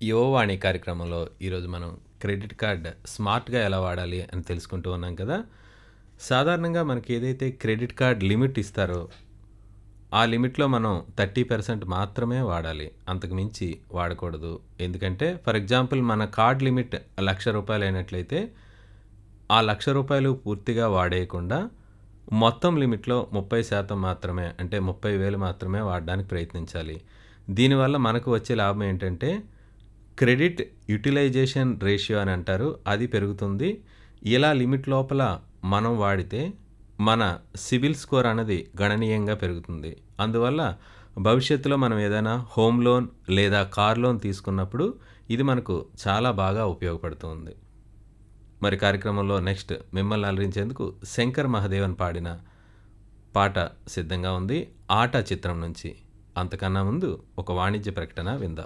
యువవాణి కార్యక్రమంలో ఈరోజు మనం క్రెడిట్ కార్డ్ స్మార్ట్గా ఎలా వాడాలి అని తెలుసుకుంటూ ఉన్నాం కదా సాధారణంగా మనకి ఏదైతే క్రెడిట్ కార్డ్ లిమిట్ ఇస్తారో ఆ లిమిట్లో మనం థర్టీ పర్సెంట్ మాత్రమే వాడాలి అంతకు మించి వాడకూడదు ఎందుకంటే ఫర్ ఎగ్జాంపుల్ మన కార్డ్ లిమిట్ లక్ష రూపాయలు అయినట్లయితే ఆ లక్ష రూపాయలు పూర్తిగా వాడేయకుండా మొత్తం లిమిట్లో ముప్పై శాతం మాత్రమే అంటే ముప్పై వేలు మాత్రమే వాడడానికి ప్రయత్నించాలి దీనివల్ల మనకు వచ్చే లాభం ఏంటంటే క్రెడిట్ యూటిలైజేషన్ రేషియో అని అంటారు అది పెరుగుతుంది ఇలా లిమిట్ లోపల మనం వాడితే మన సిబిల్ స్కోర్ అనేది గణనీయంగా పెరుగుతుంది అందువల్ల భవిష్యత్తులో మనం ఏదైనా హోమ్ లోన్ లేదా కార్ లోన్ తీసుకున్నప్పుడు ఇది మనకు చాలా బాగా ఉపయోగపడుతుంది మరి కార్యక్రమంలో నెక్స్ట్ మిమ్మల్ని అలరించేందుకు శంకర్ మహాదేవన్ పాడిన పాట సిద్ధంగా ఉంది ఆట చిత్రం నుంచి అంతకన్నా ముందు ఒక వాణిజ్య ప్రకటన విందాం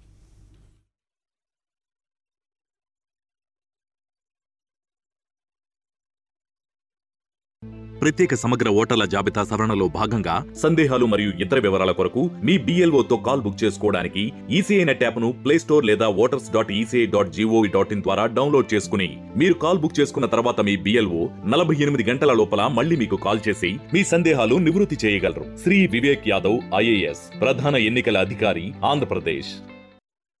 ప్రత్యేక సమగ్ర ఓటర్ల జాబితా సవరణలో భాగంగా సందేహాలు మరియు ఇతర వివరాల కొరకు మీ BLO తో కాల్ బుక్ చేసుకోవడానికి ఈసీఐ నెట్ యాప్ను ప్లే స్టోర్ లేదా voters dot ECI dot GOV dot in ద్వారా డౌన్లోడ్ చేసుకుని మీరు కాల్ బుక్ చేసుకున్న తర్వాత మీ బిఎల్ఓ నలభై ఎనిమిది గంటల లోపల మళ్ళీ మీకు కాల్ చేసి మీ సందేహాలు నివృత్తి చేయగలరు శ్రీ వివేక్ యాదవ్ ఐఏఎస్ ప్రధాన ఎన్నికల అధికారి ఆంధ్రప్రదేశ్